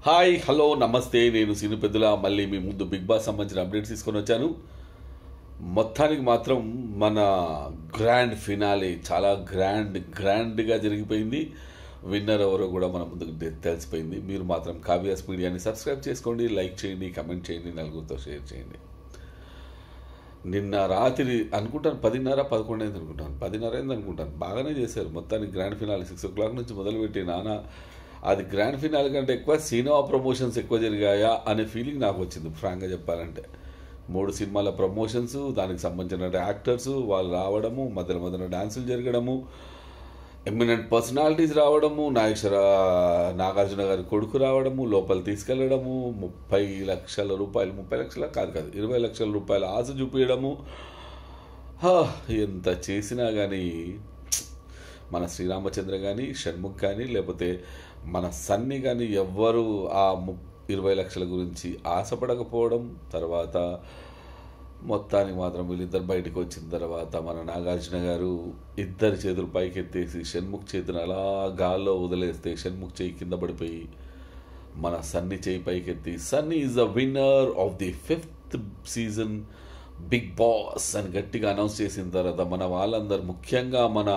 hi hello నమస్తే నేను సిను పెద్దల మళ్ళీ మీ ముందు బిగ్ బాస్ సంబంధించిన అప్డేట్స్ తీసుకొని వచ్చాను మొత్తానికి మాత్రం మన గ్రాండ్ ఫినాలే చాలా గ్రాండ్ గ్రాండ్గా జరిగిపోయింది విన్నర్ ఎవరో కూడా మన ముందుకు తె- తెలిసిపోయింది మీరు మాత్రం కావ్యాస్ మీడియాని సబ్స్క్రైబ్ చేసుకోండి లైక్ చేయండి కమెంట్ చేయండి నలుగురితో షేర్ చేయండి నిన్న రాత్రి అనుకుంటాను పదిన్నర పదకొండు అయింది అనుకుంటాను పదిన్నర అయింది అనుకుంటాను బాగానే చేశారు మొత్తానికి grand finale six o'clock నుంచి మొదలుపెట్టి నాన్న అది గ్రాండ్ ఫినాలి కంటే ఎక్కువ సినిమా ప్రమోషన్స్ ఎక్కువ జరిగాయా అనే ఫీలింగ్ నాకు వచ్చింది ఫ్రాంక్గా చెప్పాలంటే మూడు సినిమాల ప్రమోషన్స్ దానికి సంబంధించిన యాక్టర్స్ వాళ్ళు రావడము మధ్యలో మధ్యలో డాన్సులు జరగడము ఎమినెంట్ పర్సనాలిటీస్ రావడము నాగేశ్వర నాగార్జున గారి కొడుకు రావడము లోపల తీసుకెళ్లడము ముప్పై లక్షల రూపాయలు ముప్పై లక్షల కాదు కాదు ఇరవై లక్షల రూపాయల ఆశ చూపించడము హా, ఎంత చేసినా కానీ మన శ్రీరామచంద్ర కానీ షణ్ముఖ్ కానీ లేకపోతే మన సన్ని కానీ ఎవ్వరు ఆ ము ఇరవై లక్షల గురించి ఆశపడకపోవడం తర్వాత మొత్తానికి మాత్రం వీళ్ళిద్దరు బయటకు వచ్చిన తర్వాత మన నాగార్జున గారు ఇద్దరి చేతులు పైకెత్తేసి షణ్ముఖ్ చేతిని అలా గాల్లో వదిలేస్తే షణ్ముఖ్ చేయి కింద పడిపోయి మన సన్ని చేయి పైకెత్తి Sunny is the winner of the fifth season Bigg Boss అని గట్టిగా అనౌన్స్ చేసిన తర్వాత మన వాళ్ళందరూ ముఖ్యంగా మన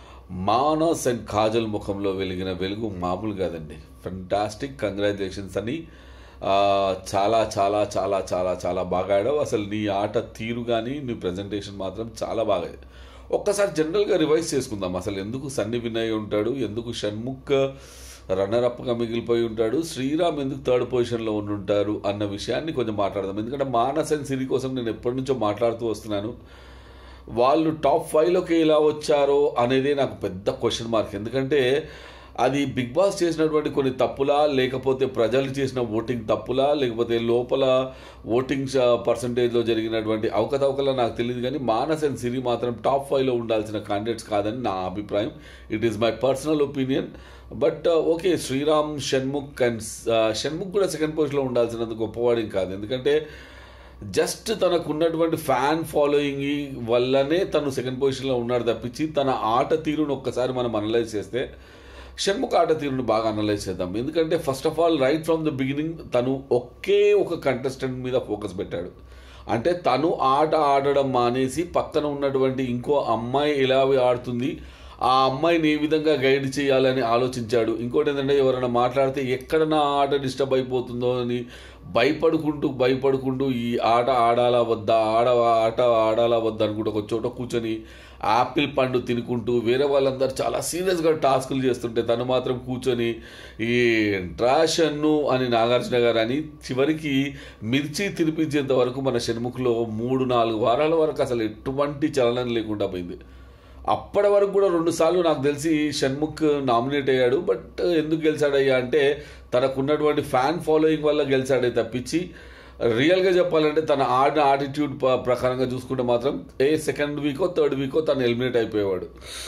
మానస్ అండ్ కాజల్ ముఖంలో వెలిగిన వెలుగు మామూలు కాదండి ఫంటాస్టిక్ కంగ్రాచులేషన్స్ అని ఆ, చాలా చాలా చాలా చాలా చాలా బాగా ఆడావు అసలు నీ ఆట తీరు కానీ నీ ప్రజెంటేషన్ మాత్రం చాలా బాగా ఒక్కసారి జనరల్గా రివైజ్ చేసుకుందాం అసలు ఎందుకు సన్ని వినయ్ ఉంటాడు ఎందుకు షణ్ముఖ్ రన్నర్ అప్గా మిగిలిపోయి ఉంటాడు శ్రీరామ్ ఎందుకు థర్డ్ పొజిషన్లో ఉండి ఉంటారు అన్న విషయాన్ని కొంచెం మాట్లాడదాం ఎందుకంటే మానస్ అండ్ సిరి కోసం నేను ఎప్పటి నుంచో మాట్లాడుతూ వస్తున్నాను వాళ్ళు టాప్ ఫైవ్లోకి ఎలా వచ్చారో అనేదే నాకు పెద్ద క్వశ్చన్ మార్క్ ఎందుకంటే అది బిగ్ బాస్ చేసినటువంటి కొన్ని తప్పులా లేకపోతే ప్రజలు చేసిన ఓటింగ్ తప్పులా లేకపోతే లోపల ఓటింగ్ పర్సంటేజ్లో జరిగినటువంటి అవకతవకలా నాకు తెలియదు కానీ మానస్ అండ్ సిరి మాత్రం టాప్ ఫైవ్లో ఉండాల్సిన క్యాండిడేట్స్ కాదని నా అభిప్రాయం it is my personal opinion but okay Sriram Shanmukh and Shanmukh కూడా సెకండ్ పొజిషన్లో ఉండాల్సినంత గొప్పవాడికి కాదు ఎందుకంటే జస్ట్ తనకు ఉన్నటువంటి ఫ్యాన్ ఫాలోయింగ్ వల్లనే తను సెకండ్ పొజిషన్లో ఉన్నాడు తప్పించి తన ఆట తీరును ఒక్కసారి మనం అనలైజ్ చేస్తే షణ్ముఖ ఆట తీరును బాగా అనలైజ్ చేద్దాం ఎందుకంటే first of all right from the beginning తను ఒకే ఒక కంటెస్టెంట్ మీద ఫోకస్ పెట్టాడు అంటే తను ఆట ఆడడం మానేసి పక్కన ఉన్నటువంటి ఇంకో అమ్మాయి ఎలా ఆడుతుంది ఆ అమ్మాయిని ఏ విధంగా గైడ్ చేయాలని ఆలోచించాడు ఇంకోటి ఏంటంటే ఎవరైనా మాట్లాడితే ఎక్కడ నా ఆట డిస్టర్బ్ అయిపోతుందో అని భయపడుకుంటూ భయపడుకుంటూ ఈ ఆట ఆడాలా వద్దా ఆడ ఆట ఆడాలా వద్దా అనుకుంటూ ఒక చోట కూర్చొని యాపిల్ పండు తినుకుంటూ వేరే వాళ్ళందరూ చాలా సీరియస్గా టాస్కులు చేస్తుంటే తను మాత్రం కూర్చొని ఈ ట్రాషన్ను అని నాగార్జున గారు అని చివరికి మిర్చి తినిపించేంత వరకు మన షణ్ముఖలో మూడు నాలుగు వారాల వరకు అసలు ఎటువంటి చలనం లేకుండా పోయింది అప్పటి వరకు కూడా రెండు సార్లు నాకు తెలిసి షణ్ముఖ్ నామినేట్ అయ్యాడు బట్ ఎందుకు గెలిచాడయ్యా అంటే తనకున్నటువంటి ఫ్యాన్ ఫాలోయింగ్ వల్ల గెలిచాడే తప్పించి రియల్గా చెప్పాలంటే తన ఆడిన ఆటిట్యూడ్ ప్రకారంగా చూసుకుంటే మాత్రం ఏ సెకండ్ వీకో థర్డ్ వీకో తను ఎలిమినేట్ అయిపోయేవాడు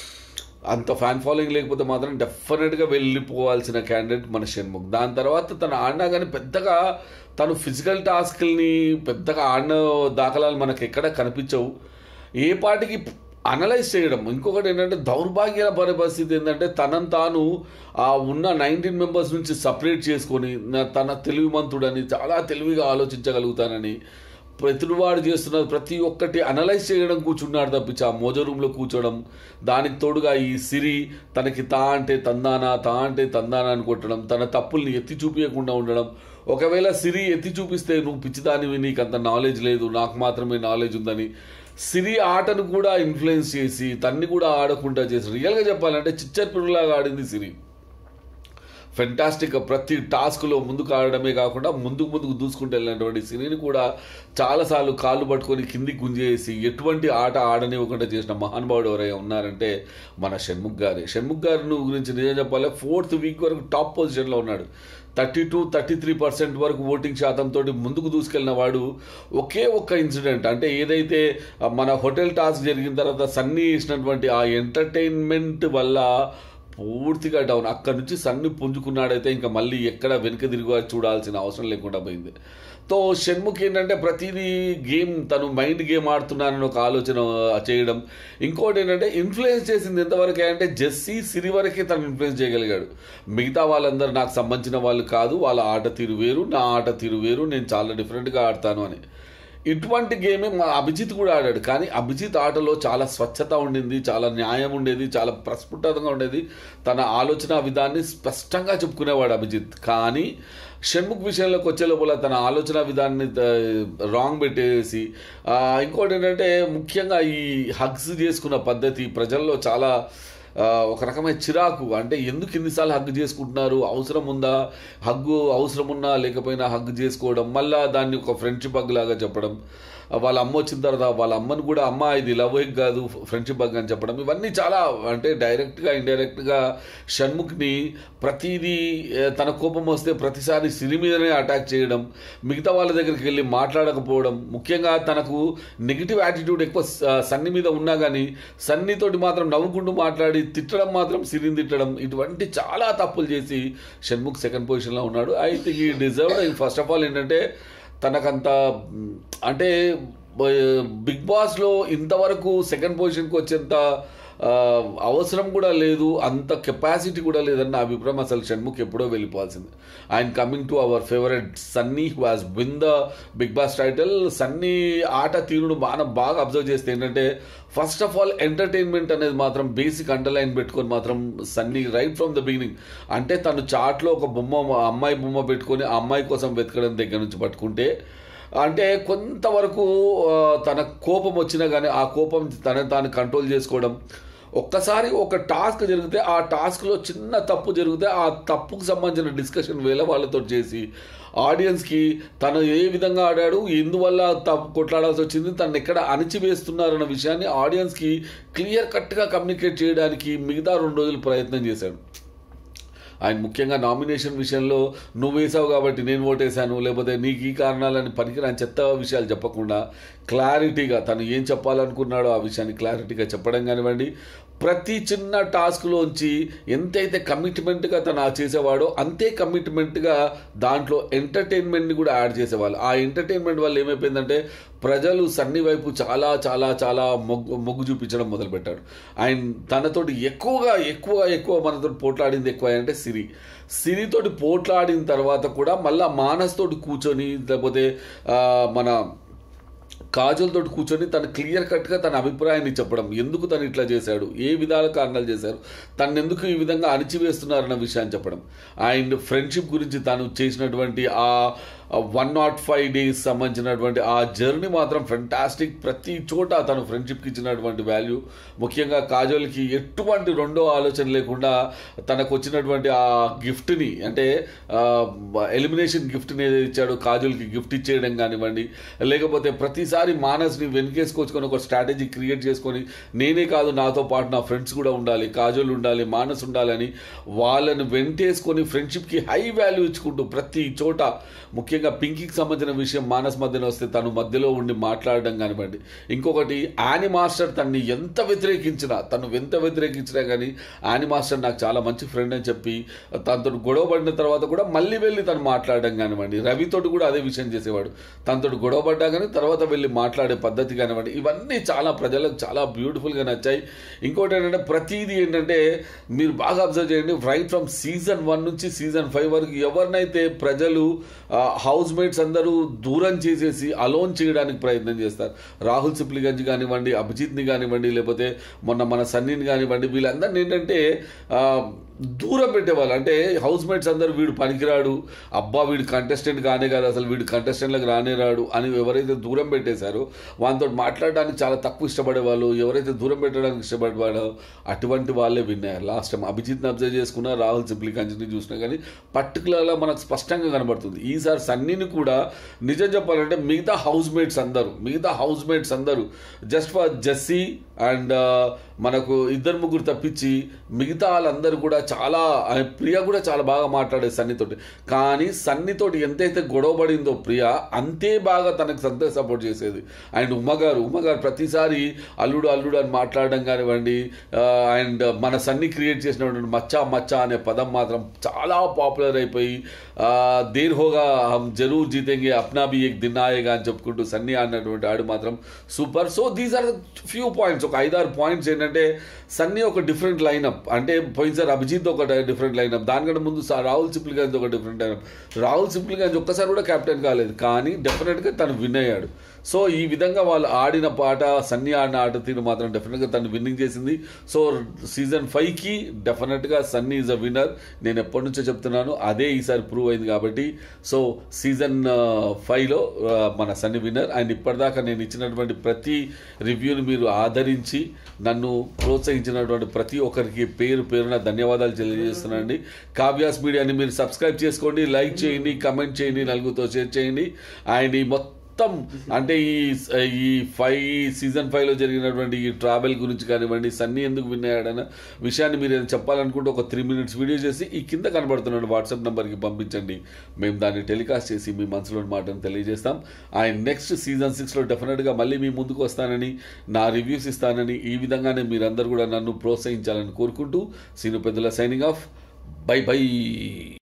అంత ఫ్యాన్ ఫాలోయింగ్ లేకపోతే మాత్రం డెఫినెట్గా వెళ్ళిపోవాల్సిన క్యాండిడేట్ మన షణ్ముఖ్ దాని తర్వాత తను ఆడినా కానీ పెద్దగా తను ఫిజికల్ టాస్క్ని పెద్దగా ఆడిన దాఖలాలు మనకు ఎక్కడ కనిపించవు ఏ పాటికి అనలైజ్ చేయడం ఇంకొకటి ఏంటంటే దౌర్భాగ్య పరి పరిస్థితి ఏంటంటే తనను తాను ఆ ఉన్న నైన్టీన్ మెంబర్స్ నుంచి సపరేట్ చేసుకొని నా- తన తెలివిమంతుడని చాలా తెలివిగా ఆలోచించగలుగుతానని ప్రతివాడు చేస్తున్న ప్రతి ఒక్కటి అనలైజ్ చేయడం కూర్చున్నాడు తప్పించి ఆ మోజో రూమ్లో కూర్చోవడం దానికి తోడుగా ఈ సిరి తనకి తా అంటే తందానా తా అంటే తందానా అని కొట్టడం తన తప్పుల్ని ఎత్తి చూపించకుండా ఉండడం ఒకవేళ సిరి ఎత్తి చూపిస్తే నువ్వు పిచ్చిదానివి నీకు అంత నాలెడ్జ్ లేదు నాకు మాత్రమే నాలెడ్జ్ ఉందని సిరి ఆటను కూడా ఇన్ఫ్లుయెన్స్ చేసి తన్ని కూడా ఆడకుండా చేసి రియల్గా చెప్పాలంటే చిచ్చర్ పిల్లలాగా ఆడింది సిరి ఫెంటాస్టిక్ ప్రతి టాస్క్లో ముందుకు ఆడడమే కాకుండా ముందుకు ముందుకు దూసుకుంటూ వెళ్ళినటువంటి సిరిని కూడా చాలాసార్లు కాళ్ళు పట్టుకొని కిందికి గుంజేసి ఎటువంటి ఆట ఆడనివ్వకుండా చేసిన మహానుభావుడు ఎవరైనా ఉన్నారంటే మన షణ్ముఖ్ గారి షణ్ముఖ్ గారి గురించి నిజం చెప్పాలి ఫోర్త్ వీక్ వరకు టాప్ పొజిషన్లో ఉన్నాడు thirty to thirty three percent వరకు ఓటింగ్ శాతంతో ముందుకు దూసుకెళ్ళిన వాడు ఒకే ఒక్క ఇన్సిడెంట్ అంటే ఏదైతే మన హోటల్ టాస్క్ జరిగిన తర్వాత సన్నీ ఇచ్చినటువంటి ఆ ఎంటర్టైన్మెంట్ వల్ల పూర్తిగా డౌన్ అక్కడ నుంచి సన్ని పుంజుకున్నాడైతే ఇంకా మళ్ళీ ఎక్కడ వెనుక తిరిగి చూడాల్సిన అవసరం లేకుండా పోయింది తో షణ్ముఖ్ ఏంటంటే ప్రతిదీ గేమ్ తను మైండ్ గేమ్ ఆడుతున్నానని ఒక ఆలోచన చేయడం ఇంకోటి ఏంటంటే ఇన్ఫ్లుయెన్స్ చేసింది ఎంతవరకే అంటే జెస్సీ సిరి వరకే తను ఇన్ఫ్లుయెన్స్ చేయగలిగాడు మిగతా వాళ్ళందరూ నాకు సంబంధించిన వాళ్ళు కాదు వాళ్ళ ఆట తీరు వేరు నా ఆట తీరు వేరు నేను చాలా డిఫరెంట్గా ఆడతాను అని ఇటువంటి గేమే మా అభిజిత్ కూడా ఆడాడు కానీ అభిజిత్ ఆటలో చాలా స్వచ్ఛత ఉండింది చాలా న్యాయం ఉండేది చాలా ప్రస్ఫుటంగా ఉండేది తన ఆలోచన విధాన్ని స్పష్టంగా చెప్పుకునేవాడు అభిజిత్ కానీ షణ్ముఖ్ విషయంలోకి వచ్చే లోపల తన ఆలోచన విధాన్ని రాంగ్ పెట్టేసి ఆ, ఇంకోటి ఏంటంటే ముఖ్యంగా ఈ హగ్స్ చేసుకున్న పద్ధతి ప్రజల్లో చాలా ఆ, ఒక రకమైన చిరాకు అంటే ఎందుకు ఇన్నిసార్లు హగ్ చేసుకుంటున్నారు అవసరం ఉందా హగ్గు అవసరం ఉన్నా లేకపోయినా హగ్ చేసుకోవడం మళ్ళా దాన్ని ఒక ఫ్రెండ్షిప్ హగ్ లాగా చెప్పడం ఆ, వాళ్ళ అమ్మ వచ్చిన తర్వాత వాళ్ళ అమ్మని కూడా అమ్మ ఇది లవ్ హగ్ కాదు ఫ్రెండ్షిప్ హగ్ అని చెప్పడం ఇవన్నీ చాలా అంటే డైరెక్ట్గా ఇండైరెక్ట్గా షణ్ముఖ్ని ప్రతిదీ ఏ, తన కోపం వస్తే ప్రతిసారి సిరి మీదనే అటాక్ చేయడం మిగతా వాళ్ళ దగ్గరికి వెళ్ళి మాట్లాడకపోవడం ముఖ్యంగా తనకు నెగిటివ్ యాటిట్యూడ్ ఎక్కువ స- సన్ని మీద ఉన్నా కానీ సన్నితోటి మాత్రం నవ్వుకుంటూ మాట్లాడి తిట్టడం మాత్రం సిరిని తిట్టడం ఇటువంటి చాలా తప్పులు చేసి షణ్ముఖ్ సెకండ్ పొజిషన్లో ఉన్నాడు ఐ థింక్ ఈ డిజర్వ్ ఫస్ట్ ఆఫ్ ఆల్ ఏంటంటే తనకంత మ్, అంటే బ- బిగ్ బాస్లో ఇంతవరకు సెకండ్ పొజిషన్కి వచ్చేంత ఆ, అవసరం కూడా లేదు అంత కెపాసిటీ కూడా లేదని నా అభిప్రాయం అసలు షణ్ముఖ్ ఎప్పుడో వెళ్ళిపోవాల్సింది ఆయన coming to our favourite Sunny who has win the Bigg Boss title Sunny ఆట తీరును బాగా బాగా అబ్జర్వ్ చేస్తే ఏంటంటే ఫస్ట్ ఆఫ్ ఆల్ ఎంటర్టైన్మెంట్ అనేది మాత్రం బేసిక్ అండర్లైన్ పెట్టుకొని మాత్రం Sunny right from the beginning అంటే తను చాట్లో ఒక బొమ్మ ఆ అమ్మాయి బొమ్మ పెట్టుకొని ఆ అమ్మాయి కోసం వెతకడం దగ్గర నుంచి పట్టుకుంటే అంటే కొంతవరకు ఆ, తన కోపం వచ్చినా కానీ ఆ కోపం తన తాను కంట్రోల్ చేసుకోవడం ఒక్కసారి ఒక టాస్క్ జరిగితే ఆ టాస్క్లో చిన్న తప్పు జరిగితే ఆ తప్పుకు సంబంధించిన డిస్కషన్ వేల వాళ్ళతో చేసి ఆడియన్స్కి తను ఏ విధంగా ఆడాడు ఎందువల్ల తప్పు కొట్లాడాల్సి వచ్చింది తను ఎక్కడ అణిచివేస్తున్నారన్న విషయాన్ని ఆడియన్స్కి క్లియర్ కట్గా కమ్యూనికేట్ చేయడానికి మిగతా రెండు రోజులు ప్రయత్నం చేశాడు ఆయన ముఖ్యంగా నామినేషన్ విషయంలో నువ్వు వేసావు కాబట్టి నేను ఓటేశాను లేకపోతే నీకు ఈ కారణాలని పనికిరాని చెత్త విషయాలు చెప్పకుండా క్లారిటీగా తను ఏం చెప్పాలనుకున్నాడో ఆ విషయాన్ని క్లారిటీగా చెప్పడం కానివ్వండి ప్రతి చిన్న టాస్క్లోంచి ఎంతైతే కమిట్మెంట్గా తను ఆ చేసేవాడో అంతే కమిట్మెంట్గా దాంట్లో ఎంటర్టైన్మెంట్ని కూడా యాడ్ చేసేవాళ్ళు ఆ ఎంటర్టైన్మెంట్ వల్ల ఏమైపోయిందంటే ప్రజలు సన్ని వైపు చాలా చాలా చాలా మొగ్గు మొగ్గు చూపించడం మొదలుపెట్టాడు ఆయన తనతోటి ఎక్కువగా ఎక్కువ ఎక్కువ మనతో పోట్లాడింది ఎక్కువ అంటే సిరి సిరితోటి పోట్లాడిన తర్వాత కూడా మళ్ళా మానస్తోటి కూర్చొని లేకపోతే ఆ, మన కాజల్ తోటి కూర్చొని తను క్లియర్ కట్గా తన అభిప్రాయాన్ని చెప్పడం ఎందుకు తను ఇట్లా చేశాడు ఏ విధాల కారణాలు చేశారు తను ఎందుకు ఈ విధంగా అణిచివేస్తున్నారన్న విషయాన్ని చెప్పడం అండ్ ఫ్రెండ్షిప్ గురించి తను చేసినటువంటి ఆ వన్ నాట్ ఫైవ్ డేస్ సంబంధించినటువంటి ఆ జర్నీ మాత్రం ఫెంటాస్టిక్ ప్రతి చోట తను ఫ్రెండ్షిప్కి ఇచ్చినటువంటి వాల్యూ ముఖ్యంగా కాజల్కి ఎటువంటి రెండో ఆలోచన లేకుండా తనకు వచ్చినటువంటి ఆ గిఫ్ట్ని అంటే ఎలిమినేషన్ గిఫ్ట్ని ఏదైతే ఇచ్చాడో కాజల్కి గిఫ్ట్ ఇచ్చేయడం కానివ్వండి లేకపోతే ప్రతిసారి మానస్ని వెనుకేసుకొచ్చుకొని ఒక స్ట్రాటజీ క్రియేట్ చేసుకొని నేనే కాదు నాతో పాటు నా ఫ్రెండ్స్ కూడా ఉండాలి కాజల్ ఉండాలి మానస్ ఉండాలని వాళ్ళని వెంటేసుకొని ఫ్రెండ్షిప్కి హై వాల్యూ ఇచ్చుకుంటూ ప్రతి చోట ముఖ్యంగా పింకీకి సంబంధించిన విషయం మానస్ మధ్యన వస్తే తను మధ్యలో ఉండి మాట్లాడడం కానివ్వండి ఇంకొకటి యాని మాస్టర్ తన్ని ఎంత వ్యతిరేకించినా తను ఎంత వ్యతిరేకించినా కానీ యాని మాస్టర్ నాకు చాలా మంచి ఫ్రెండ్ అని చెప్పి తనతో గొడవ పడిన తర్వాత కూడా మళ్ళీ వెళ్ళి తను మాట్లాడడం కానివ్వండి రవితోటి కూడా అదే విషయం చేసేవాడు తనతో గొడవ పడ్డా కానీ తర్వాత వెళ్ళి మాట్లాడే పద్ధతి కానివ్వండి ఇవన్నీ చాలా ప్రజలకు చాలా బ్యూటిఫుల్గా నచ్చాయి ఇంకోటి ఏంటంటే ప్రతిదీ ఏంటంటే మీరు బాగా అబ్జర్వ్ చేయండి రైట్ ఫ్రమ్ సీజన్ వన్ నుంచి సీజన్ ఫైవ్ వరకు ఎవరినైతే ప్రజలు హౌస్ మేట్స్ అందరూ దూరం చేసేసి అలోన్ చేయడానికి ప్రయత్నం చేస్తారు రాహుల్ సిప్లిగంజ్ కానివ్వండి అభిజిత్ని కానివ్వండి లేకపోతే మొన్న మన సన్నీని కానివ్వండి వీళ్ళందరినీ ఏంటంటే ఆ, దూరం పెట్టేవాళ్ళు అంటే హౌస్ మేట్స్ అందరూ వీడు పనికిరాడు అబ్బా వీడు కంటెస్టెంట్ కానే కాదు అసలు వీడు కంటెస్టెంట్లకు రానే రాడు అని ఎవరైతే దూరం పెట్టేశారో వాళ్ళతో మాట్లాడడానికి చాలా తక్కువ ఇష్టపడేవాళ్ళు ఎవరైతే దూరం పెట్టడానికి ఇష్టపడేవాడో అటువంటి వాళ్ళే విన్నారు లాస్ట్ టైం అభిజిత్ని అబ్జర్వ్ చేసుకున్నా రాహుల్ సింప్లీ కంచిని చూసినా కానీ పర్టికులర్గా మనకు స్పష్టంగా కనబడుతుంది ఈసారి సన్నీని కూడా నిజం చెప్పాలంటే మిగతా హౌస్ మేట్స్ అందరూ మిగతా హౌస్ మేట్స్ అందరూ జస్ట్ ఫర్ జెస్సీ అండ్ మనకు ఇద్దరు ముగ్గురు తప్పించి మిగతా వాళ్ళందరూ కూడా చాలా ఆ ప్రియ కూడా చాలా బాగా మాట్లాడేది సన్నితోటి కానీ సన్నితోటి ఎంతైతే గొడవ పడిందో ప్రియ అంతే బాగా తనకు సంతే సపోర్ట్ చేసేది అండ్ ఉమ్మగారు ఉమ్మగారు ప్రతిసారి అల్లుడు అల్లుడు అని మాట్లాడడం కానివ్వండి అండ్ మన సన్ని క్రియేట్ చేసినటువంటి మచ్చా మచ్చా అనే పదం మాత్రం చాలా పాపులర్ అయిపోయి ఆ, దేర్ హోగా హమ్ జరూర్ జీతేంగే అప్నా బి ఎక్ దిన్ ఆయేగా అని చెప్పుకుంటూ సన్నీ అన్నటువంటి ఆడు మాత్రం super so these are few points ఒక ఐదారు పాయింట్స్ ఏంటంటే సన్నీ ఒక డిఫరెంట్ లైనప్ అంటే పోయినసారి అభిజిత్ ఒక డిఫరెంట్ లైనప్ దానికంటే ముందు సా- రాహుల్ సిప్లి గంజ్ ఒక different lineup Rahul Sipligunj ఒక్కసారి కూడా కెప్టెన్ కాలేదు కానీ డెఫినెట్గా తను విన్ అయ్యాడు సో ఈ విధంగా వాళ్ళు ఆడిన పాట సన్నీ ఆడిన ఆట తీరు మాత్రం డెఫినెట్గా తను విన్నింగ్ చేసింది సో సీజన్ ఫైవ్కి డెఫినెట్గా సన్నీ ఈజ్ అ విన్నర్ నేను ఎప్పటి నుంచో చెప్తున్నాను అదే ఈసారి ప్రూవ్ అయింది కాబట్టి సో సీజన్ ఫైవ్లో మన సన్నీ విన్నర్ అండ్ ఇప్పటిదాకా నేను ఇచ్చినటువంటి ప్రతి రివ్యూని మీరు ఆదరించి నన్ను ప్రోత్సహించినటువంటి ప్రతి ఒక్కరికి పేరు పేరున ధన్యవాదాలు తెలియజేస్తున్నానండి కావ్యాస్ మీడియాని మీరు సబ్స్క్రైబ్ చేసుకోండి లైక్ చేయండి కమెంట్ చేయండి నలుగురితో షేర్ చేయండి అండ్ ఈ మొత్తం అంటే ఈ ఈ ఫైవ్ సీజన్ ఫైవ్లో జరిగినటువంటి ఈ ట్రావెల్ గురించి కానివ్వండి సన్నీ ఎందుకు విన్ అయ్యాడన్న విషయాన్ని మీరు ఏదైనా చెప్పాలనుకుంటే ఒక త్రీ మినిట్స్ వీడియో చేసి ఈ కింద కనబడుతున్న వాట్సాప్ నెంబర్కి పంపించండి మేము దాన్ని టెలికాస్ట్ చేసి మీ మనసులోని మాటను తెలియజేస్తాం అండ్ నెక్స్ట్ సీజన్ సిక్స్లో డెఫినెట్గా మళ్ళీ మీ ముందుకు వస్తానని నా రివ్యూస్ ఇస్తానని ఈ విధంగానే మీరందరూ కూడా నన్ను ప్రోత్సహించాలని కోరుకుంటూ సీను పెద్దల సైనింగ్ ఆఫ్ బై బై